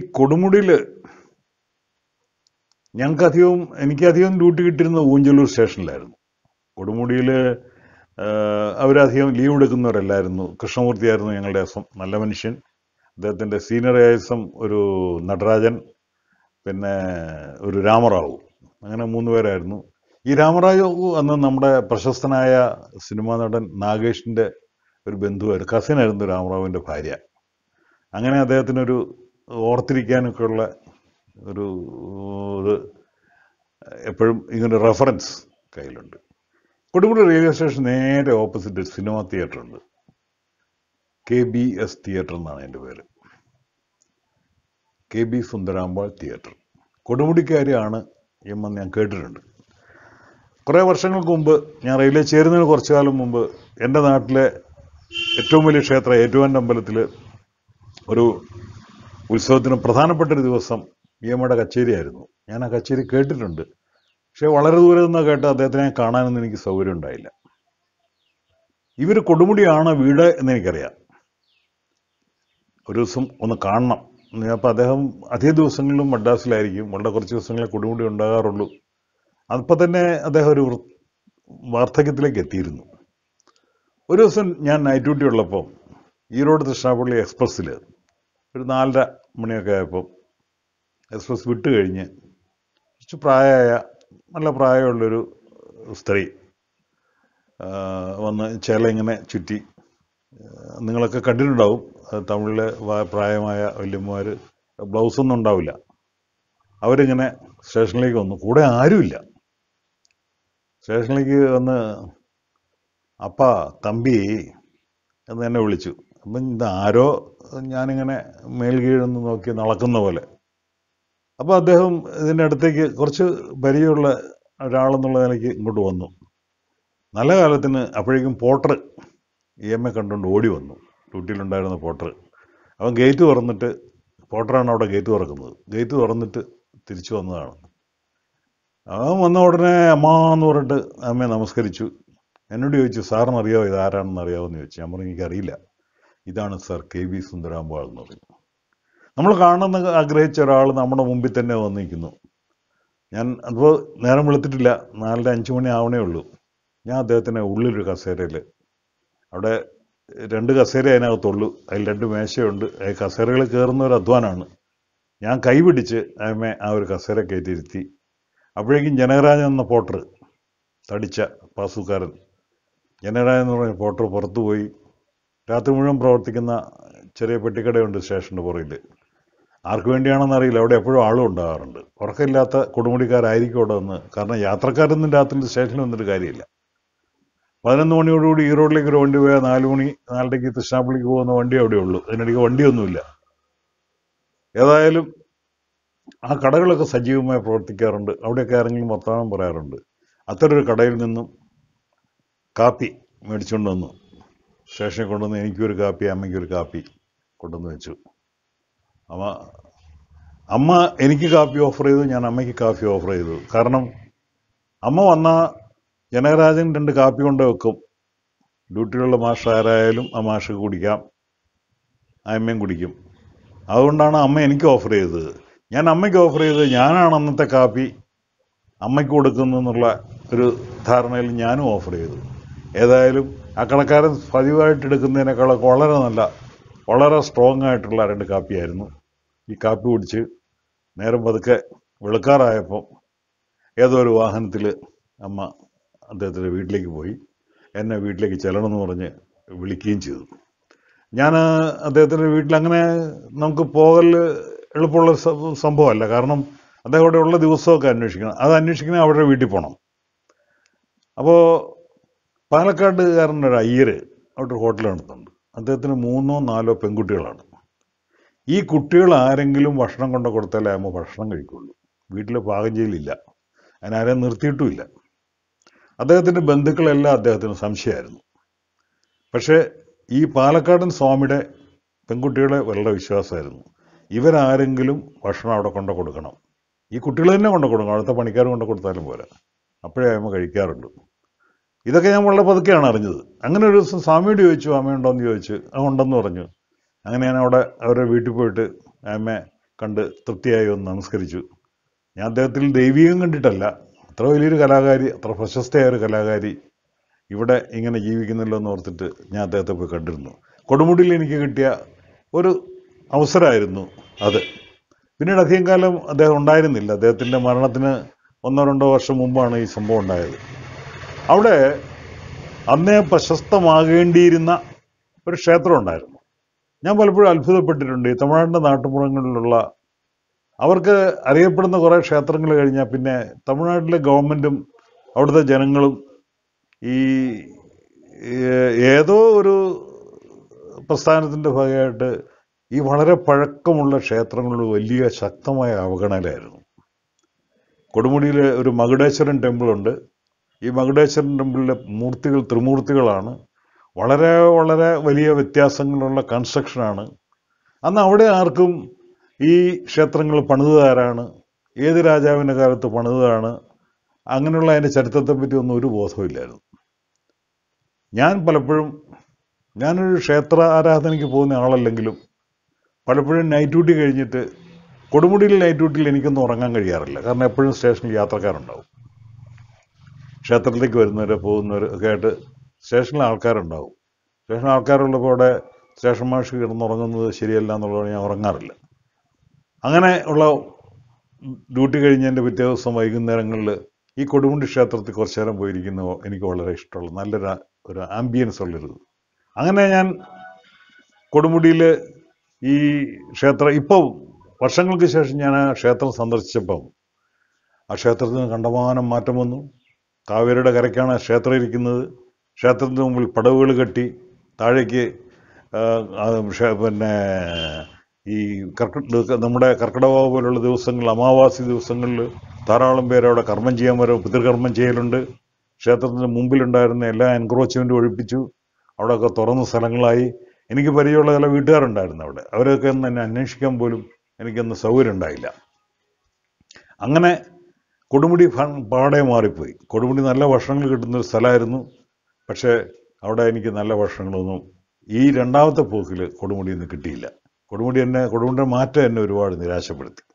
കൊടുമുടിയിൽ ഞങ്ങൾക്ക് അധികവും എനിക്ക് അധികം ഡ്യൂട്ടി കിട്ടിയിരുന്നത് ഊഞ്ചലൂർ സ്റ്റേഷനിലായിരുന്നു കൊടുമുടിയിൽ അവരധികം ലീവ് എടുക്കുന്നവരല്ലായിരുന്നു കൃഷ്ണമൂർത്തിയായിരുന്നു ഞങ്ങളുടെ എസ് എം നല്ല മനുഷ്യൻ അദ്ദേഹത്തിൻ്റെ സീനിയർ എം ഒരു നടരാജൻ പിന്നെ ഒരു രാമറാവു അങ്ങനെ മൂന്ന് പേരായിരുന്നു ഈ രാമറാവു അന്ന് നമ്മുടെ പ്രശസ്തനായ സിനിമാ നടൻ നാഗേഷിൻ്റെ ഒരു ബന്ധുവായിരുന്നു കസിനായിരുന്നു രാമറാവുവിൻ്റെ ഭാര്യ അങ്ങനെ അദ്ദേഹത്തിനൊരു ഓർത്തിരിക്കാനൊക്കെ ഉള്ള ഒരു ഇത് എപ്പോഴും ഇങ്ങനെ റെഫറൻസ് കയ്യിലുണ്ട് കൊടുമുടി റെയിൽവേ സ്റ്റേഷൻ നേരെ ഓപ്പോസിറ്റ് സിനിമ തിയേറ്റർ ഉണ്ട് കെ ബി എസ് തിയേറ്റർ എന്നാണ് എൻ്റെ പേര് കെ ബി സുന്ദരാമ്പാൾ തിയേറ്റർ കൊടുമുടിക്കാരിയാണ് എമ്മെന്ന് ഞാൻ കേട്ടിട്ടുണ്ട് കുറേ വർഷങ്ങൾക്ക് മുമ്പ് ഞാൻ റെയിൽവേ ചേരുന്നതിന് കുറച്ചു കാലം മുമ്പ് എൻ്റെ നാട്ടിലെ ഏറ്റവും വലിയ ക്ഷേത്രം ഏറ്റുവാൻ്റെ അമ്പലത്തിൽ ഒരു ഉത്സവത്തിന് പ്രധാനപ്പെട്ട ഒരു ദിവസം ഇ എമ്മയുടെ കച്ചേരിയായിരുന്നു ഞാൻ ആ കച്ചേരി കേട്ടിട്ടുണ്ട് പക്ഷേ വളരെ ദൂരെ നിന്ന് കേട്ട് അദ്ദേഹത്തിനെ കാണാനൊന്നും എനിക്ക് സൗകര്യം ഉണ്ടായില്ല ഇവർ കൊടുമുടിയാണ് വീട് എന്ന് എനിക്കറിയാം ഒരു ദിവസം ഒന്ന് കാണണം അപ്പോൾ അദ്ദേഹം അധിക ദിവസങ്ങളിലും മദ്രാസിലായിരിക്കും വളരെ കുറച്ച് ദിവസങ്ങളെ കൊടുമുടി ഉണ്ടാകാറുള്ളൂ അപ്പോൾ തന്നെ അദ്ദേഹം ഒരു വൃ- വാർദ്ധക്യത്തിലേക്ക് എത്തിയിരുന്നു ഒരു ദിവസം ഞാൻ നൈറ്റ് ഡ്യൂട്ടി ഉള്ളപ്പോൾ ഈറോഡ് തൃശ്ശാപ്പള്ളി എക്സ്പ്രസ്സിൽ ഒരു നാലര മണിയൊക്കെ ആയപ്പോൾ എക്സ്പ്രസ് വിട്ട് കഴിഞ്ഞ് കുറച്ച് പ്രായമായ നല്ല പ്രായമുള്ളൊരു സ്ത്രീ ആ, വന്ന് ചേല ഇങ്ങനെ ചുറ്റി ആ, നിങ്ങളൊക്കെ കണ്ടിട്ടുണ്ടാവും അത് തമിഴിലെ വാ- പ്രായമായ വല്യമ്മമാർ ബ്ലൗസൊന്നും ഉണ്ടാവില്ല അവരിങ്ങനെ സ്റ്റേഷനിലേക്ക് വന്നു കൂടെ ആരുമില്ല സ്റ്റേഷനിലേക്ക് വന്ന് അപ്പ തമ്പി എന്ന് എന്നെ വിളിച്ചു അപ്പം ഇത് ആരോ ഞാനിങ്ങനെ മേൽകീഴെന്ന് നോക്കി നടക്കുന്ന പോലെ അപ്പോൾ അദ്ദേഹം ഇതിൻ്റെ അടുത്തേക്ക് കുറച്ച് പരിചയമുള്ള ഒരാളെന്നുള്ള നിലയ്ക്ക് ഇങ്ങോട്ട് വന്നു നല്ല കാലത്തിന് അപ്പോഴേക്കും പോട്ടർ ഇ എം എ കണ്ടുകൊണ്ട് ഓടി വന്നു ഡ്യൂട്ടിയിലുണ്ടായിരുന്ന പോട്ടർ അവൻ ഗേറ്റ് തുറന്നിട്ട് പോട്ടറാണ് അവിടെ ഗേറ്റ് തുറക്കുന്നത് ഗേറ്റ് തുറന്നിട്ട് തിരിച്ചു വന്നതാണ് അവൻ വന്ന ഉടനെ അമ്മ എന്ന് പറഞ്ഞിട്ട് അമ്മയെ നമസ്കരിച്ചു എന്നോട് ചോദിച്ചു സാറിന് അറിയാമോ ഇത് ആരാണെന്ന് അറിയാമോന്ന് ചോദിച്ചു ഞാൻ പറഞ്ഞു എനിക്കറിയില്ല ഇതാണ് സാർ കെ വി സുന്ദരാമ്പാൾ എന്ന് പറഞ്ഞു നമ്മൾ കാണണമെന്ന് ആഗ്രഹിച്ച ഒരാൾ നമ്മുടെ മുമ്പിൽ തന്നെ വന്നിരിക്കുന്നു ഞാൻ അപ്പോൾ നേരം വെളുത്തിട്ടില്ല നാലര അഞ്ച് മണി ആവണേ ഉള്ളൂ ഞാൻ അദ്ദേഹത്തിനെ ഉള്ളിലൊരു കസേരയിൽ അവിടെ രണ്ട് കസേര അതിനകത്തുള്ളൂ അതിൽ രണ്ട് മേശയുണ്ട് ഈ കസേരകൾ കയറുന്ന ഒരു അധ്വാനമാണ് ഞാൻ കൈ പിടിച്ച് അമ്മയെ ആ ഒരു കസേര കയറ്റിയിരുത്തി അപ്പോഴേക്കും ജനകരാജൻ എന്ന പോട്ടർ തടിച്ച പാസുകാരൻ ജനകരാജൻ എന്ന് പറഞ്ഞ പോട്ടർ പുറത്തു പോയി രാത്രി മുഴുവൻ പ്രവർത്തിക്കുന്ന ചെറിയ പെട്ടിക്കടയുണ്ട് സ്റ്റേഷൻ്റെ പുറകിൽ ആർക്ക് വേണ്ടിയാണെന്ന് അറിയില്ല അവിടെ എപ്പോഴും ആളും ഉണ്ടാകാറുണ്ട് ഉറക്കമില്ലാത്ത കൊടുമുടിക്കാരായിരിക്കും അവിടെ വന്ന് കാരണം യാത്രക്കാരൊന്നും രാത്രി സ്റ്റേഷനിൽ വന്നിട്ട് കാര്യമില്ല പതിനൊന്ന് മണിയോടുകൂടി ഈ റോഡിലേക്ക് ഒരു വണ്ടി പോയാൽ നാല് മണി നാലരയ്ക്ക് തൃശ്ശാപ്പള്ളിക്ക് പോകുന്ന വണ്ടി അവിടെ ഉള്ളൂ അതിനിടയ്ക്ക് വണ്ടിയൊന്നുമില്ല ഏതായാലും ആ കടകളൊക്കെ സജീവമായി പ്രവർത്തിക്കാറുണ്ട് അവിടെയൊക്കെ ആരെങ്കിലും വർത്തമാനം പറയാറുണ്ട് അത്തരൊരു കടയിൽ നിന്നും കാപ്പി മേടിച്ചുകൊണ്ട് വന്നു സ്റ്റേഷനിൽ കൊണ്ടുവന്ന് എനിക്കൊരു കാപ്പി അമ്മയ്ക്കൊരു കാപ്പി കൊണ്ടുവന്ന് വെച്ചു അമ്മ അമ്മ എനിക്ക് കാപ്പി ഓഫർ ചെയ്തു ഞാൻ അമ്മയ്ക്ക് കാപ്പി ഓഫർ ചെയ്തു കാരണം അമ്മ വന്ന ജനകരാജൻ രണ്ട് കാപ്പി കൊണ്ട് വെക്കും ഡ്യൂട്ടിയിലുള്ള മാഷ് ആരായാലും ആ മാഷ് കുടിക്കാം ആ അമ്മയും കുടിക്കും അതുകൊണ്ടാണ് അമ്മ എനിക്ക് ഓഫർ ചെയ്തത് ഞാൻ അമ്മയ്ക്ക് ഓഫർ ചെയ്തത് ഞാനാണ് അന്നത്തെ കാപ്പി അമ്മയ്ക്ക് കൊടുക്കുന്നു എന്നുള്ള ഒരു ധാരണയിൽ ഞാനും ഓഫർ ചെയ്തു ഏതായാലും ആ കടക്കാരൻ പതിവായിട്ട് എടുക്കുന്നതിനേക്കാളൊക്കെ വളരെ നല്ല വളരെ സ്ട്രോങ് ആയിട്ടുള്ള രണ്ട് കാപ്പിയായിരുന്നു ഈ കാപ്പി കുടിച്ച് നേരം പതുക്കെ വെളുക്കാറായപ്പോൾ ഏതോ ഒരു വാഹനത്തിൽ അമ്മ അദ്ദേഹത്തിൻ്റെ വീട്ടിലേക്ക് പോയി എന്നെ വീട്ടിലേക്ക് ചെല്ലണമെന്ന് പറഞ്ഞ് വിളിക്കുകയും ചെയ്തു ഞാൻ അദ്ദേഹത്തിൻ്റെ വീട്ടിൽ അങ്ങനെ നമുക്ക് പോകൽ എളുപ്പമുള്ള സ- സംഭവമല്ല കാരണം അദ്ദേഹം അവിടെ ഉള്ള ദിവസമൊക്കെ അന്വേഷിക്കണം അത് അന്വേഷിക്കണേ അവരുടെ വീട്ടിൽ പോകണം അപ്പോൾ പാലക്കാട്ടുകാരൻ്റെ ഒരു അയ്യർ അവിടെ ഒരു ഹോട്ടൽ നടത്തുന്നുണ്ട് അദ്ദേഹത്തിന് മൂന്നോ നാലോ പെൺകുട്ടികളാണ് ഈ കുട്ടികൾ ആരെങ്കിലും ഭക്ഷണം കൊണ്ട് കൊടുത്താലേ അമ്മ ഭക്ഷണം കഴിക്കുള്ളൂ വീട്ടിൽ പാകം ചെയ്യലില്ല അതിനാരെയും നിർത്തിയിട്ടുമില്ല അദ്ദേഹത്തിൻ്റെ ബന്ധുക്കളെല്ലാം അദ്ദേഹത്തിന് സംശയമായിരുന്നു പക്ഷേ ഈ പാലക്കാടൻ സ്വാമിയുടെ പെൺകുട്ടികളെ വളരെ വിശ്വാസമായിരുന്നു ഇവരാരെങ്കിലും ഭക്ഷണം അവിടെ കൊണ്ടു കൊടുക്കണം ഈ കുട്ടികൾ തന്നെ കൊണ്ടു കൊടുക്കണം അടുത്ത പണിക്കാർ കൊണ്ടു കൊടുത്താലും പോരാ അപ്പോഴേ അമ്മ കഴിക്കാറുള്ളൂ ഇതൊക്കെ ഞാൻ വളരെ പതുക്കെയാണ് അറിഞ്ഞത് അങ്ങനെ ഒരു ദിവസം സ്വാമിയോട് ചോദിച്ചു അമ്മയുണ്ടോയെന്ന് ചോദിച്ചു ആ ഉണ്ടെന്ന് പറഞ്ഞു അങ്ങനെ ഞാൻ അവിടെ അവരുടെ വീട്ടിൽ പോയിട്ട് അമ്മ കണ്ട് തൃപ്തിയായി ഒന്ന് നമസ്കരിച്ചു ഞാൻ അദ്ദേഹത്തിൽ ദൈവീകം കണ്ടിട്ടല്ല അത്ര വലിയൊരു കലാകാരി അത്ര പ്രശസ്തയായ ഒരു കലാകാരി ഇവിടെ ഇങ്ങനെ ജീവിക്കുന്നല്ലോ എന്ന് ഓർത്തിട്ട് ഞാൻ അദ്ദേഹത്തെ പോയി കണ്ടിരുന്നു കൊടുമുടിയിൽ എനിക്ക് കിട്ടിയ ഒരു അവസരമായിരുന്നു അത് പിന്നീട് അധികം കാലം അദ്ദേഹം ഉണ്ടായിരുന്നില്ല അദ്ദേഹത്തിൻ്റെ മരണത്തിന് ഒന്നോ രണ്ടോ വർഷം മുമ്പാണ് ഈ സംഭവം ഉണ്ടായത് അവിടെ അന്നേ പ്രശസ്തമാകേണ്ടിയിരുന്ന ഒരു ക്ഷേത്രം ഉണ്ടായിരുന്നു ഞാൻ പലപ്പോഴും അത്ഭുതപ്പെട്ടിട്ടുണ്ട് ഈ തമിഴ്നാടിൻ്റെ നാട്ടുപുറങ്ങളിലുള്ള അവർക്ക് അറിയപ്പെടുന്ന കുറേ ക്ഷേത്രങ്ങൾ കഴിഞ്ഞാൽ പിന്നെ തമിഴ്നാട്ടിലെ ഗവൺമെൻറ്റും അവിടുത്തെ ജനങ്ങളും ഈ ഏ- ഏതോ ഒരു പ്രസ്ഥാനത്തിൻ്റെ ഭാഗമായിട്ട് ഈ വളരെ പഴക്കമുള്ള ക്ഷേത്രങ്ങളിൽ വലിയ ശക്തമായ അവഗണനയായിരുന്നു കൊടുമുടിയിൽ ഒരു മകുടേശ്വരൻ ടെമ്പിളുണ്ട് ഈ മകുടേശ്വരൻ ടെമ്പിളിലെ മൂർത്തികൾ ത്രിമൂർത്തികളാണ് വളരെ വളരെ വലിയ വ്യത്യാസങ്ങളുള്ള കൺസ്ട്രക്ഷനാണ് അന്ന് അവിടെ ആർക്കും ഈ ക്ഷേത്രങ്ങൾ പണിതുകാരാണ് ഏത് രാജാവിൻ്റെ കാലത്ത് പണിതതാണ് അങ്ങനെയുള്ള അതിൻ്റെ ചരിത്രത്തെപ്പറ്റി ഒന്നും ഒരു ബോധവുമില്ലായിരുന്നു ഞാൻ പലപ്പോഴും ഞാനൊരു ക്ഷേത്ര ആരാധനയ്ക്ക് പോകുന്ന ആളല്ലെങ്കിലും പലപ്പോഴും നൈറ്റ് ഡ്യൂട്ടി കഴിഞ്ഞിട്ട് കൊടുമുടിയിൽ നൈറ്റ് ഡ്യൂട്ടിയിൽ എനിക്കൊന്നും ഉറങ്ങാൻ കഴിയാറില്ല കാരണം എപ്പോഴും സ്റ്റേഷനിൽ യാത്രക്കാരുണ്ടാവും ക്ഷേത്രത്തിലേക്ക് വരുന്നവർ പോകുന്നവർ ഒക്കെ ആയിട്ട് സ്റ്റേഷനിൽ ആൾക്കാരുണ്ടാവും സ്റ്റേഷനിൽ ആൾക്കാരുള്ളപ്പോൾ അവിടെ സ്റ്റേഷൻ മാഷ് കിടന്നുറങ്ങുന്നത് ശരിയല്ല എന്നുള്ളത് ഞാൻ ഉറങ്ങാറില്ല അങ്ങനെ ഉള്ള ഡ്യൂട്ടി കഴിഞ്ഞതിൻ്റെ പിറ്റേ ദിവസം വൈകുന്നേരങ്ങളിൽ ഈ കൊടുമുടി ക്ഷേത്രത്തിൽ കുറച്ച് നേരം പോയിരിക്കുന്നത് എനിക്ക് വളരെ ഇഷ്ടമുള്ള നല്ലൊരു ഒരു ആംബിയൻസ് ഉള്ളൊരു അങ്ങനെ ഞാൻ കൊടുമുടിയിൽ ഈ ക്ഷേത്രം ഇപ്പോൾ വർഷങ്ങൾക്ക് ശേഷം ഞാൻ ആ ക്ഷേത്രം സന്ദർശിച്ചപ്പം ആ ക്ഷേത്രത്തിന് കണ്ടമാനം മാറ്റം വന്നു കാവേരിയുടെ കരയ്ക്കാണ് ആ ക്ഷേത്രം ഇരിക്കുന്നത് ക്ഷേത്രത്തിന് മുമ്പിൽ പടവുകൾ കെട്ടി താഴേക്ക് ആ, ആ, ക്ഷേ- പിന്നെ ഈ കർക്കിടക നമ്മുടെ കർക്കിടക പോലുള്ള ദിവസങ്ങൾ അമാവാസി ദിവസങ്ങളിൽ ധാരാളം പേര് അവിടെ കർമ്മം ചെയ്യാൻ വരും പിതൃകർമ്മം ചെയ്യലുണ്ട് ക്ഷേത്രത്തിന് മുമ്പിലുണ്ടായിരുന്ന എല്ലാ എൻക്രോച്ച്മെൻറ്റും ഒഴിപ്പിച്ചു അവിടെയൊക്കെ തുറന്ന സ്ഥലങ്ങളായി എനിക്ക് പരിചയമുള്ള ചില വീട്ടുകാരുണ്ടായിരുന്നു അവിടെ അവരൊക്കെ ഒന്ന് എന്നെ അന്വേഷിക്കാൻ പോലും എനിക്കൊന്ന് സൗകര്യം ഉണ്ടായില്ല അങ്ങനെ കൊടുമുടി ഫ- പാടെ മാറിപ്പോയി കൊടുമുടി നല്ല ഭക്ഷണങ്ങൾ കിട്ടുന്ന ഒരു സ്ഥലമായിരുന്നു പക്ഷേ അവിടെ എനിക്ക് നല്ല ഭക്ഷണങ്ങളൊന്നും ഈ രണ്ടാമത്തെ പോക്കിൽ കൊടുമുടി നിന്ന് കിട്ടിയില്ല കൊടുമുടി എന്നെ കൊടുമുടിയുടെ മാറ്റം എന്നെ ഒരുപാട് നിരാശപ്പെടുത്തി